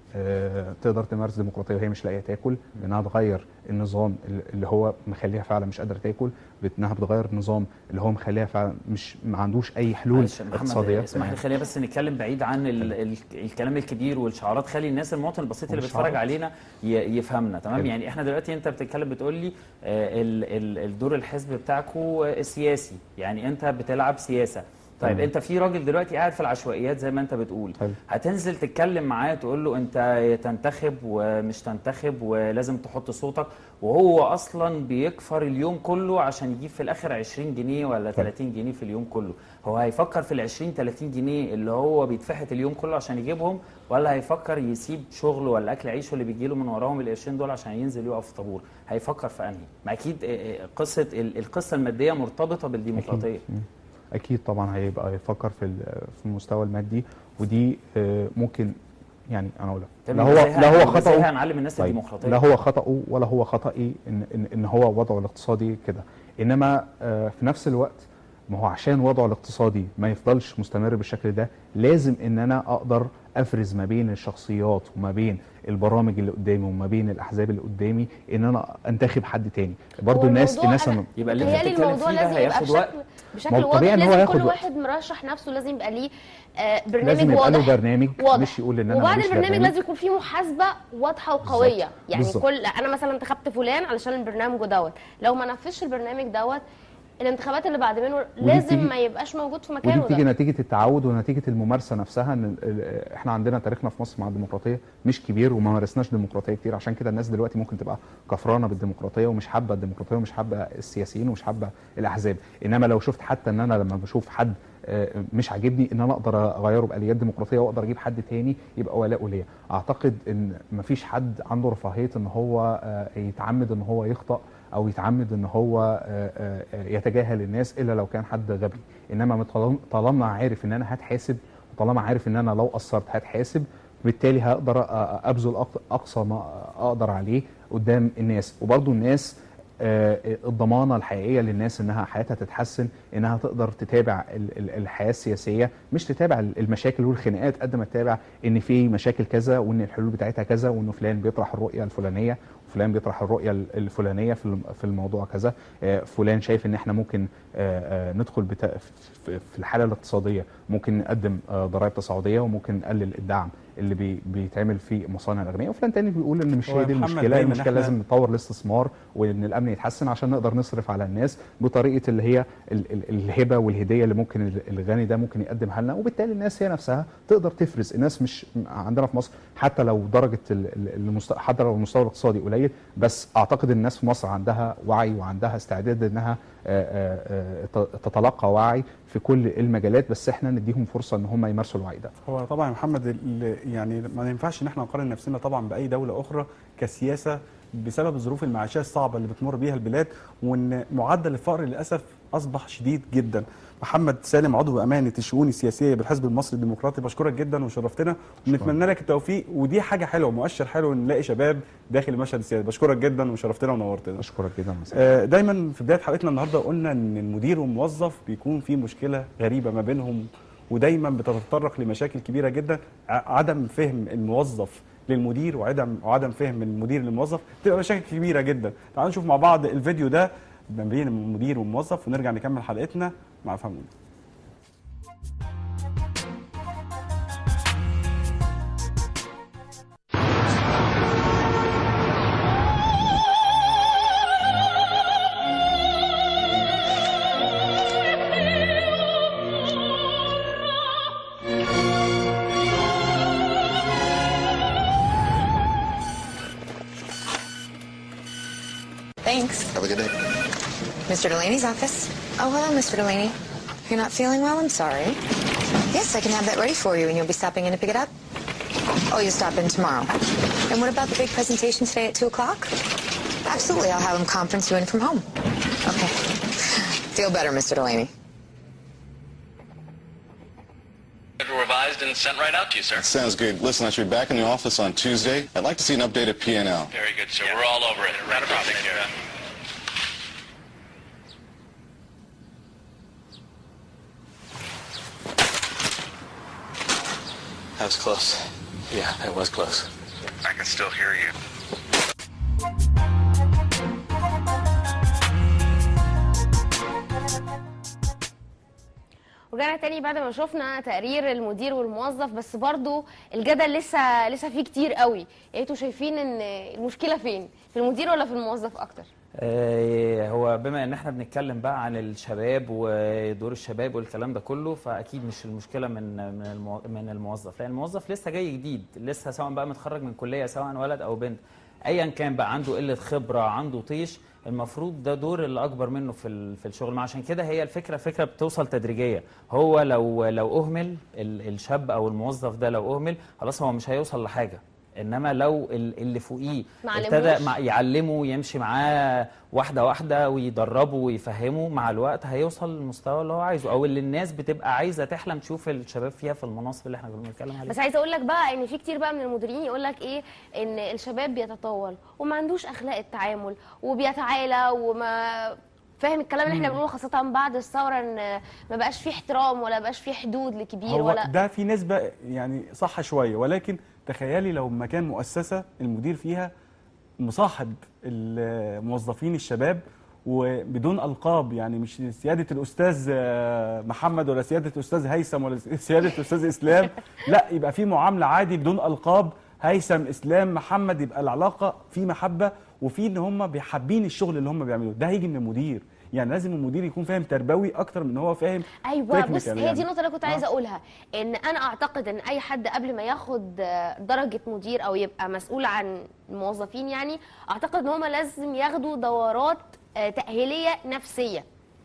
آه، تقدر تمارس ديمقراطيه وهي مش لاقيه تاكل بانها تغير النظام اللي- اللي هو مخليها فعلا مش قادره تاكل بانها بتغير النظام اللي هو مخليها فعلا مش ما عندوش اي حلول معلش يا محمد اقتصاديه اسمح لي خلينا بس نتكلم بعيد عن ال ال الكلام الكبير والشعارات خلي الناس المواطن البسيط اللي والشعارات. بيتفرج علينا ي- يفهمنا تمام حلو. يعني احنا دلوقتي انت بتتكلم بتقول لي آه، ال ال الدور الحزب بتاعكو سياسي يعني انت بتلعب سياسه طيب تمام. انت في راجل دلوقتي قاعد في العشوائيات زي ما انت بتقول حلو. هتنزل تتكلم معاه تقول له انت تنتخب ومش تنتخب ولازم تحط صوتك وهو اصلا بيكفر اليوم كله عشان يجيب في الاخر 20 جنيه ولا 30 جنيه في اليوم كله هو هيفكر في ال 20 30 جنيه اللي هو بيتفحت اليوم كله عشان يجيبهم ولا هيفكر يسيب شغله ولا اكل عيشه اللي بيجيله من وراهم القرشين دول عشان ينزل يقف في طابور هيفكر في انهي ما اكيد اه، اه، قصه ال- القصه الماديه مرتبطه بالديمقراطيه مم. اكيد طبعا هيبقى يفكر في ال- في المستوى المادي ودي آه، ممكن يعني انا اقول لك طب لا هو إزاي لا هن- هو إزاي خطأه هنعلم الناس طيب، الديمقراطيه لا هو خطأه ولا هو خطأي ان ان, إن هو وضعه الاقتصادي كده انما آه، في نفس الوقت ما هو عشان وضعه الاقتصادي ما يفضلش مستمر بالشكل ده لازم ان انا اقدر افرز ما بين الشخصيات وما بين البرامج اللي قدامي وما بين الاحزاب اللي قدامي ان انا انتخب حد تاني برضو هو الناس الموضوع الناس أنا- لما يبقى اللي انت متهيألي بتتكلم الموضوع فيه ده لازم يبقى هياخد وقت بشكل ما بشكل هو واضح طبيعي إن هو لازم هياخد كل وقت. واحد مرشح نفسه لازم يبقى ليه آه، برنامج لازم يبقى له واضح برنامج واضح مش يقول ان انا وبعد ماليش البرنامج برنامج. لازم يكون فيه محاسبه واضحه وقويه يعني بالظبط. كل انا مثلا انتخبت فلان علشان البرنامج دوت لو ما نفذش البرنامج دوت الانتخابات اللي بعد منه لازم بتيجي- ما يبقاش موجود في ودي مكانه بتيجي ده نتيجه التعود ونتيجه الممارسه نفسها ان ال- ال- احنا عندنا تاريخنا في مصر مع الديمقراطيه مش كبير وما مارسناش ديمقراطيه كتير عشان كده الناس دلوقتي ممكن تبقى كفرانه بالديمقراطيه ومش حابه الديمقراطيه ومش حابه السياسيين ومش حابه الاحزاب انما لو شفت حتى ان انا لما بشوف حد آه، مش عاجبني ان انا اقدر اغيره باليات ديمقراطيه واقدر اجيب حد تاني يبقى ولاء ليا اعتقد ان مفيش حد عنده رفاهيه ان هو آه، يتعمد ان هو يخطأ او يتعمد ان هو آه، آه، آه، يتجاهل الناس الا لو كان حد غبي انما طالما- طالما عارف ان انا هتحاسب وطالما عارف ان انا لو قصرت هتحاسب بالتالي هقدر أ- أ- ابذل أق- اقصى ما اقدر عليه قدام الناس وبرضو الناس آه، الضمانه الحقيقيه للناس انها حياتها تتحسن انها تقدر تتابع ال- ال- الحياه السياسيه مش تتابع ال- المشاكل والخناقات قد ما تتابع ان في مشاكل كذا وان الحلول بتاعتها كذا وانه فلان بيطرح الرؤيه الفلانيه وفلان بيطرح الرؤيه ال- الفلانيه في الم- في الموضوع كذا آه، فلان شايف ان احنا ممكن آه، آه، ندخل بتا- في في الحاله الاقتصاديه ممكن نقدم آه، ضرائب تصاعديه وممكن نقلل الدعم اللي بي بيتعمل في مصانع الاغنياء وفلان تاني بيقول ان مش هو هي يا دي محمد المشكله دايماً المشكله إحنا- لازم نطور الاستثمار وان الامن يتحسن عشان نقدر نصرف على الناس بطريقه اللي هي ال- ال- الهبه والهديه اللي ممكن ال- الغني ده ممكن يقدمها لنا وبالتالي الناس هي نفسها تقدر تفرز الناس مش عندنا في مصر حتى لو درجه ال- ال- المست... حتى لو المستوى الاقتصادي قليل بس اعتقد الناس في مصر عندها وعي وعندها استعداد انها آه، آه، آه، ت- تتلقى وعي في كل المجالات بس احنا نديهم فرصه ان هم يمارسوا الوعي ده هو طبعا يا محمد ال- يعني ما ينفعش ان احنا نقارن نفسنا طبعا باي دوله اخرى كسياسه بسبب الظروف المعيشيه الصعبه اللي بتمر بيها البلاد وان معدل الفقر للاسف اصبح شديد جدا محمد سالم عضو امانه الشؤون السياسيه بالحزب المصري الديمقراطي بشكرك جدا وشرفتنا ونتمنى لك التوفيق ودي حاجه حلوه مؤشر حلو ان نلاقي شباب داخل المشهد السياسي بشكرك جدا وشرفتنا ونورتنا اشكرك جدا مساء آه، دايما في بدايه حلقتنا النهارده قلنا ان المدير والموظف بيكون في مشكله غريبه ما بينهم ودايما بتتطرق لمشاكل كبيره جدا ع- عدم فهم الموظف للمدير وعدم وعدم فهم المدير للموظف تبقى مشاكل كبيره جدا تعالوا نشوف مع بعض الفيديو ده ما بين المدير والموظف ونرجع نكمل حلقتنا مع فهمون Thanks. Have a good day. Mr. Delaney's office. Oh, hello, Mr. Delaney. You're not feeling well? I'm sorry. Yes, I can have that ready for you, and you'll be stopping in to pick it up? Oh, you'll stop in tomorrow. And what about the big presentation today at 2 o'clock? Absolutely, I'll have him conference you in from home. Okay. Feel better, Mr. Delaney. Revised and sent right out to you, sir. Sounds good. Listen, I should be back in the office on Tuesday. I'd like to see an updated P&L. Very good, sir. We're all over it. Not a problem. Take care. That was close. Yeah, it was close. I can still hear you. ورجعنا تاني بعد ما شفنا تقرير المدير والموظف بس برضو الجدل لسه لسه فيه كتير قوي يعني انتوا شايفين ان المشكله فين في المدير ولا في الموظف اكتر آه، هو بما ان احنا بنتكلم بقى عن الشباب ودور الشباب والكلام ده كله فاكيد مش المشكله من من المو- من الموظف لان الموظف لسه جاي جديد لسه سواء بقى متخرج من كليه سواء ولد او بنت ايا كان بقى عنده قله خبره عنده طيش المفروض ده دور اللي اكبر منه في ال- في الشغل ما عشان كده هي الفكره فكره بتوصل تدريجيه هو لو لو اهمل ال- الشاب او الموظف ده لو اهمل خلاص هو مش هيوصل لحاجه انما لو ال- اللي فوقيه ما ابتدى علموش. مع يعلمه يمشي معاه واحده واحده ويدربه ويفهمه مع الوقت هيوصل للمستوى اللي هو عايزه او اللي الناس بتبقى عايزه تحلم تشوف الشباب فيها في المناصب اللي احنا كنا بنتكلم عليها بس عايزه اقول لك بقى ان في كتير بقى من المديرين يقول لك ايه ان الشباب بيتطاول وما عندوش اخلاق التعامل وبيتعالى وما فاهم الكلام اللي احنا مم. بنقوله خاصه بعد الثوره ان ما بقاش فيه احترام ولا بقاش فيه حدود لكبير هو ولا ده في نسبة يعني صح شوية ولكن تخيلي لو مكان مؤسسة المدير فيها مصاحب الموظفين الشباب وبدون ألقاب يعني مش سيادة الأستاذ آه، محمد ولا سيادة الأستاذ هيثم ولا سيادة الأستاذ إسلام لا يبقى في معاملة عادي بدون ألقاب هيثم إسلام محمد يبقى العلاقة في محبة وفي إن هم بيحبين الشغل اللي هم بيعملوه ده هيجي من المدير يعني لازم المدير يكون فاهم تربوي أكتر من إن هو فاهم ايوه بص technical هي يعني. دي النقطه اللي كنت آه. عايزه اقولها ان انا اعتقد ان اي حد قبل ما ياخد آه، درجه مدير او يبقى مسؤول عن الموظفين يعني اعتقد ان هم لازم ياخدوا دورات آه، تاهيليه نفسيه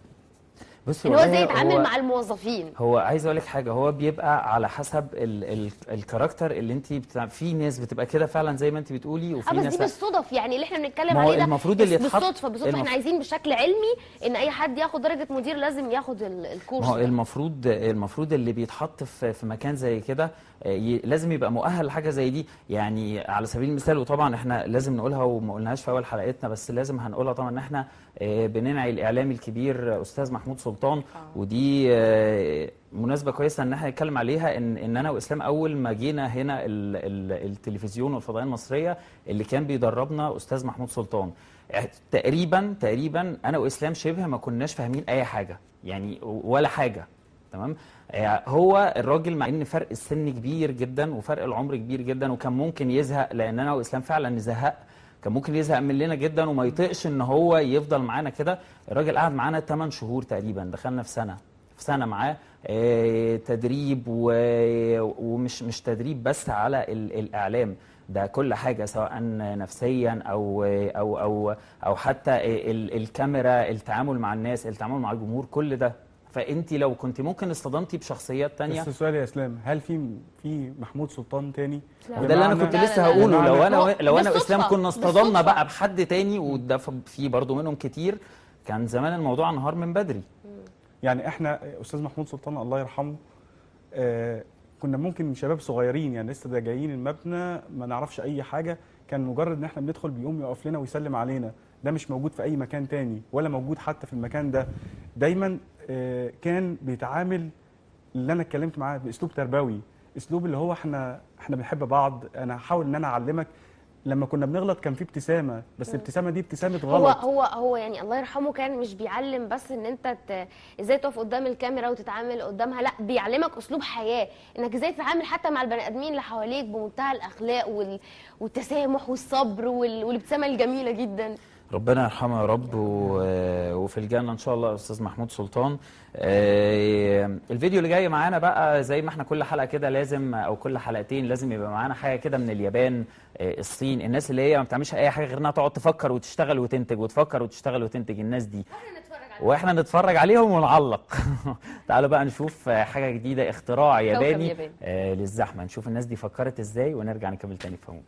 بص ان هو والله ازاي يتعامل هو- مع الموظفين هو عايز اقول لك حاجه هو بيبقى على حسب ال ال الكاركتر اللي انت بتاع في ناس بتبقى كده فعلا زي ما انت بتقولي اه وفي بس ناس دي لا. بالصدف يعني اللي احنا بنتكلم ما هو عليه ده المفروض اللي يتحط- بالصدفه بالصدفه احنا المف- عايزين بشكل علمي ان اي حد ياخد درجه مدير لازم ياخد ال- الكورس ما هو ده. المفروض المفروض اللي بيتحط في في مكان زي كده آه، ي- لازم يبقى مؤهل لحاجه زي دي يعني على سبيل المثال وطبعا احنا لازم نقولها وما قلناهاش في اول حلقتنا بس لازم هنقولها طبعا ان احنا آه، بننعي الاعلامي الكبير آه، استاذ محمود سلطان ودي آه، مناسبه كويسه ان احنا نتكلم عليها ان ان انا واسلام اول ما جينا هنا ال ال التلفزيون والفضائيه المصريه اللي كان بيدربنا استاذ محمود سلطان آه، تقريبا تقريبا انا واسلام شبه ما كناش فاهمين اي حاجه يعني ولا حاجه تمام آه، هو الراجل مع ان فرق السن كبير جدا وفرق العمر كبير جدا وكان ممكن يزهق لان انا واسلام فعلا نزهق كان ممكن يزهق مننا جدا وما يطيقش ان هو يفضل معانا كده الراجل قعد معانا 8 شهور تقريبا دخلنا في سنه في سنه معاه آه، تدريب و- ومش مش تدريب بس على ال- الاعلام ده كل حاجه سواء نفسيا او او او او حتى ال- الكاميرا التعامل مع الناس التعامل مع الجمهور كل ده فانت لو كنت ممكن اصطدمتي بشخصيات تانية بس سؤال يا اسلام هل في في محمود سلطان تاني لا. وده اللي انا بمعنى- كنت لا، لسه لا، لا. هقوله لو انا هو لو انا بالصدفة، واسلام كنا اصطدمنا بالصدفة. بقى بحد تاني وده ف- في برضه منهم كتير كان زمان الموضوع انهار من بدري يعني احنا استاذ محمود سلطان الله يرحمه آه كنا ممكن شباب صغيرين يعني لسه ده جايين المبنى ما نعرفش اي حاجه كان مجرد ان احنا بندخل بيقوم يقف لنا ويسلم علينا ده مش موجود في اي مكان تاني ولا موجود حتى في المكان ده دايما آه كان بيتعامل اللي انا اتكلمت معاه باسلوب تربوي اسلوب اللي هو احنا احنا بنحب بعض انا هحاول ان انا اعلمك لما كنا بنغلط كان في ابتسامه بس الابتسامه دي ابتسامه هو غلط هو هو يعني الله يرحمه كان مش بيعلم بس ان انت ت... ازاي تقف قدام الكاميرا وتتعامل قدامها لا بيعلمك اسلوب حياه انك ازاي تتعامل حتى مع البني ادمين اللي حواليك بمنتهى الاخلاق وال... والتسامح والصبر وال... والابتسامه الجميله جدا ربنا يرحمه يا رب و- وفي الجنة إن شاء الله يا أستاذ محمود سلطان آه، الفيديو اللي جاي معانا بقى زي ما احنا كل حلقة كده لازم أو كل حلقتين لازم يبقى معانا حاجة كده من اليابان آه، الصين الناس اللي هي ما بتعملش أي حاجة غير إنها تقعد تفكر وتشتغل وتنتج وتفكر وتشتغل وتنتج الناس دي واحنا نتفرج عليهم ونعلق تعالوا بقى نشوف آه، حاجة جديدة اختراع ياباني ياباني. آه، للزحمة نشوف الناس دي فكرت ازاي ونرجع نكمل تاني فهمونا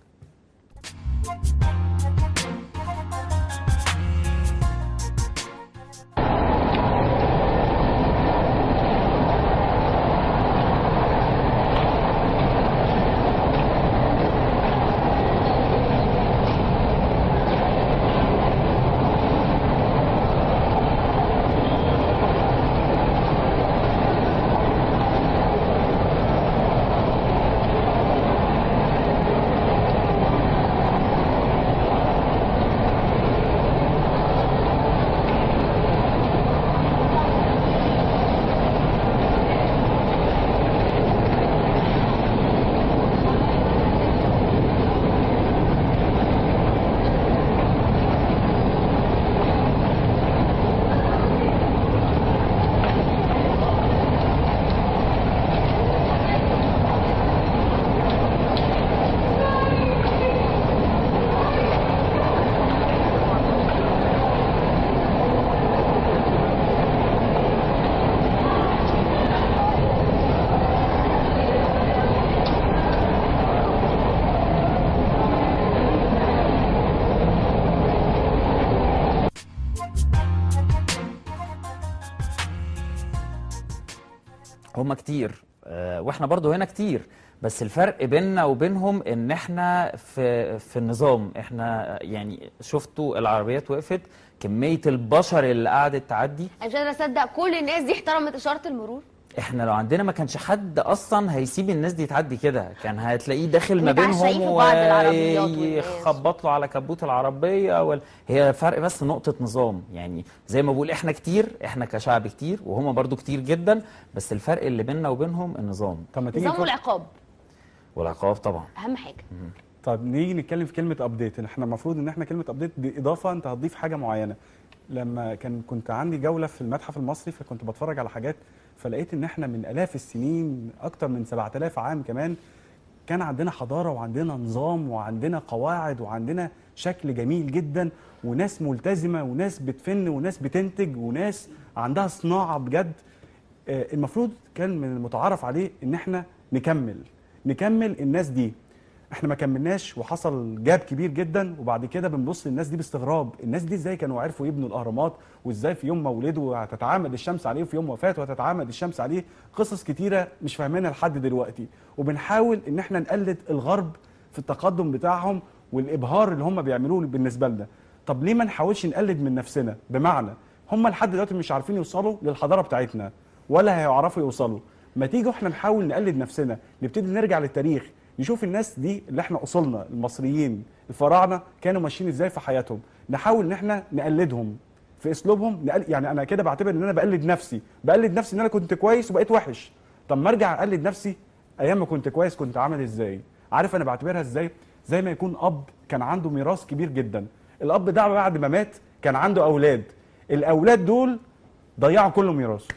هم كتير آه، واحنا برضو هنا كتير بس الفرق بيننا وبينهم ان احنا في في النظام احنا يعني شفتوا العربيات وقفت كمية البشر اللي قعدت تعدي انا مش قادره اصدق كل الناس دي احترمت اشاره المرور احنا لو عندنا ما كانش حد اصلا هيسيب الناس دي تعدي كده كان هتلاقيه داخل ما متعشقين بينهم في بعض العربيات والناس. ويخبط له على كبوت العربيه وال... هي فرق بس نقطه نظام يعني زي ما بقول احنا كتير احنا كشعب كتير وهم برضو كتير جدا بس الفرق اللي بيننا وبينهم النظام طب ما تيجي نظام نفكر- والعقاب والعقاب طبعا اهم حاجه طب نيجي نتكلم في كلمه ابديت احنا المفروض ان احنا كلمه ابديت دي اضافه انت هتضيف حاجه معينه لما كان كنت عندي جوله في المتحف المصري فكنت بتفرج على حاجات فلقيت ان احنا من الاف السنين اكتر من 7000 عام كمان كان عندنا حضاره وعندنا نظام وعندنا قواعد وعندنا شكل جميل جدا وناس ملتزمه وناس بتفن وناس بتنتج وناس عندها صناعه بجد آه، المفروض كان من المتعارف عليه ان احنا نكمل نكمل الناس دي احنا ما كملناش وحصل جاب كبير جدا وبعد كده بنبص للناس دي باستغراب الناس دي ازاي كانوا عرفوا يبنوا الاهرامات وازاي في يوم مولده هتتعامد الشمس عليه وفي يوم وفاته هتتعامد الشمس عليه قصص كتيره مش فاهمينها لحد دلوقتي وبنحاول ان احنا نقلد الغرب في التقدم بتاعهم والابهار اللي هم بيعملوه بالنسبه لنا طب ليه ما نحاولش نقلد من نفسنا بمعنى هم لحد دلوقتي مش عارفين يوصلوا للحضاره بتاعتنا ولا هيعرفوا يوصلوا ما تيجوا احنا نحاول نقلد نفسنا نبتدي نرجع للتاريخ نشوف الناس دي اللي احنا اصولنا المصريين الفراعنه كانوا ماشيين ازاي في حياتهم نحاول ان احنا نقلدهم في اسلوبهم نقل... يعني انا كده بعتبر ان انا بقلد نفسي بقلد نفسي ان انا كنت كويس وبقيت وحش طب ما ارجع اقلد نفسي ايام ما كنت كويس كنت عامل ازاي عارف انا بعتبرها ازاي زي ما يكون اب كان عنده ميراث كبير جدا الاب ده بعد ما مات كان عنده اولاد الاولاد دول ضيعوا كل ميراثه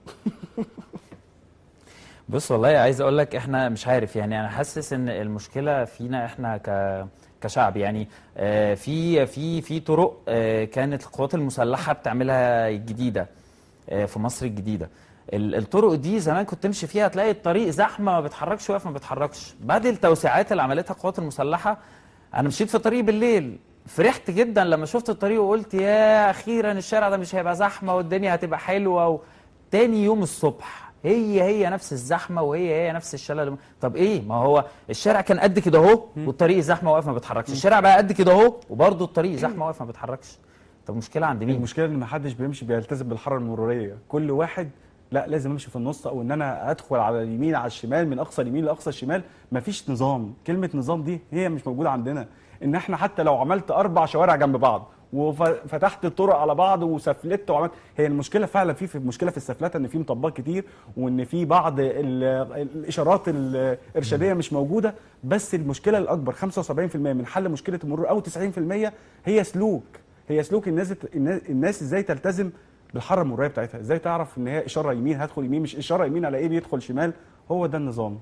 بص والله عايز اقول لك احنا مش عارف يعني انا حاسس ان المشكله فينا احنا ك كشعب يعني آه، في في في طرق آه، كانت القوات المسلحه بتعملها جديده آه، في مصر الجديده ال- الطرق دي زمان كنت تمشي فيها تلاقي الطريق زحمه ما بيتحركش واقف ما بيتحركش بعد التوسعات اللي عملتها القوات المسلحه انا مشيت في طريق بالليل فرحت جدا لما شفت الطريق وقلت يا اخيرا الشارع ده مش هيبقى زحمه والدنيا هتبقى حلوه و... تاني يوم الصبح هي هي نفس الزحمه وهي هي نفس الشلل طب ايه ما هو الشارع كان قد كده اهو والطريق زحمه واقف ما بيتحركش الشارع بقى قد كده اهو وبرضه الطريق زحمه واقف ما بيتحركش طب المشكله عند مين المشكله ان ما حدش بيمشي بيلتزم بالحاره المروريه كل واحد لا لازم امشي في النص او ان انا ادخل على اليمين على الشمال من اقصى اليمين لاقصى الشمال مفيش نظام كلمه نظام دي هي مش موجوده عندنا ان احنا حتى لو عملت اربع شوارع جنب بعض وفتحت الطرق على بعض وسفلت وعملت هي المشكله فعلا في في مشكله في السفلته ان في مطبات كتير وان في بعض ال- الاشارات الارشاديه مش موجوده بس المشكله الاكبر 75% من حل مشكله المرور او 90% هي سلوك هي سلوك الناس الناس- الناس ازاي تلتزم بالحرة المرورية بتاعتها ازاي تعرف ان هي اشارة يمين هدخل يمين مش اشارة يمين على ايه بيدخل شمال هو ده النظام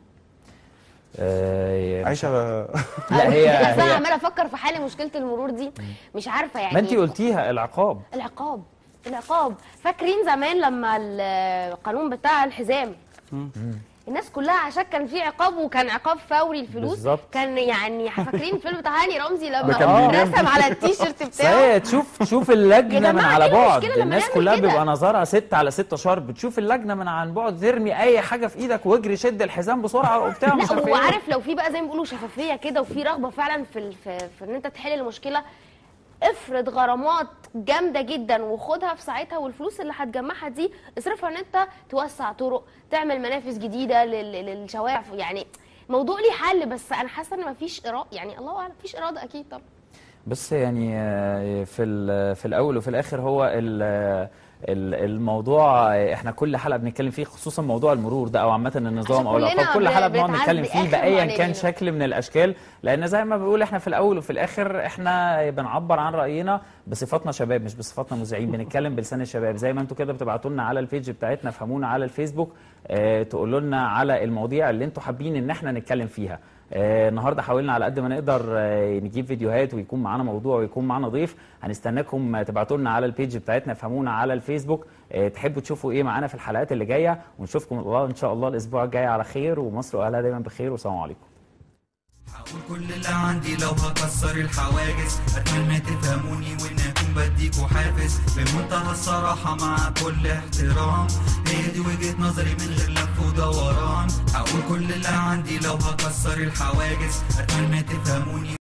آه، عايشة لا هي بس انا هي عماله افكر في حل مشكله المرور دي مش عارفه يعني ما انت قلتيها العقاب العقاب العقاب فاكرين زمان لما القانون بتاع الحزام الناس كلها عشان كان في عقاب وكان عقاب فوري الفلوس بالظبط. كان يعني فاكرين الفيلم بتاع هاني رمزي ده لما كان بينام. رسم على التيشيرت بتاعه صحيح تشوف تشوف اللجنه يا من جماعة، على إيه بعد المشكلة لما الناس نعمل كلها كده؟ بيبقى نظرها 6 على 6 شهر بتشوف اللجنه من عن بعد ترمي اي حاجه في ايدك واجري شد الحزام بسرعه وبتاع مش لا عارف ايه وعارف لو في بقى زي ما بيقولوا شفافيه كده وفي رغبه فعلا في ال- في, في ان انت تحل المشكله افرض غرامات جامده جدا وخدها في ساعتها والفلوس اللي هتجمعها دي اصرفها ان انت توسع طرق تعمل منافذ جديده لل- للشوارع يعني موضوع ليه حل بس انا حاسه ان مفيش اراده يعني الله اعلم مفيش اراده اكيد طبعا بس يعني آه، في ال- في الاول وفي الاخر هو ال- ال- الموضوع آه، احنا كل حلقه بنتكلم فيه خصوصا موضوع المرور ده او عامه النظام او كلنا العقاب كل حلقه بنقعد بنتعذب نتكلم فيه آخر بايا معاناة كان لينا. شكل من الاشكال لان زي ما بقول احنا في الاول وفي الاخر احنا بنعبر عن راينا بصفتنا شباب مش بصفتنا مذيعين بنتكلم بلسان الشباب زي ما انتوا كده بتبعتوا لنا على البيج بتاعتنا فهمونا على الفيسبوك اه تقولوا لنا على المواضيع اللي انتوا حابين ان احنا نتكلم فيها آه، النهارده حاولنا على قد ما نقدر آه، نجيب فيديوهات ويكون معانا موضوع ويكون معانا ضيف هنستناكم آه، تبعتوا لنا على البيج بتاعتنا فهمونا على الفيسبوك آه، تحبوا تشوفوا ايه معانا في الحلقات اللي جايه ونشوفكم الله ان شاء الله الاسبوع الجاي على خير ومصر واهلها دايما بخير والسلام عليكم هقول كل اللي عندي لو هكسر الحواجز اتمنى تفهموني وان اكون بديكوا حافز بمنتهى الصراحة مع كل احترام هي دي وجهة نظري من غير لف ودوران هقول كل اللي عندي لو هكسر الحواجز اتمنى تفهموني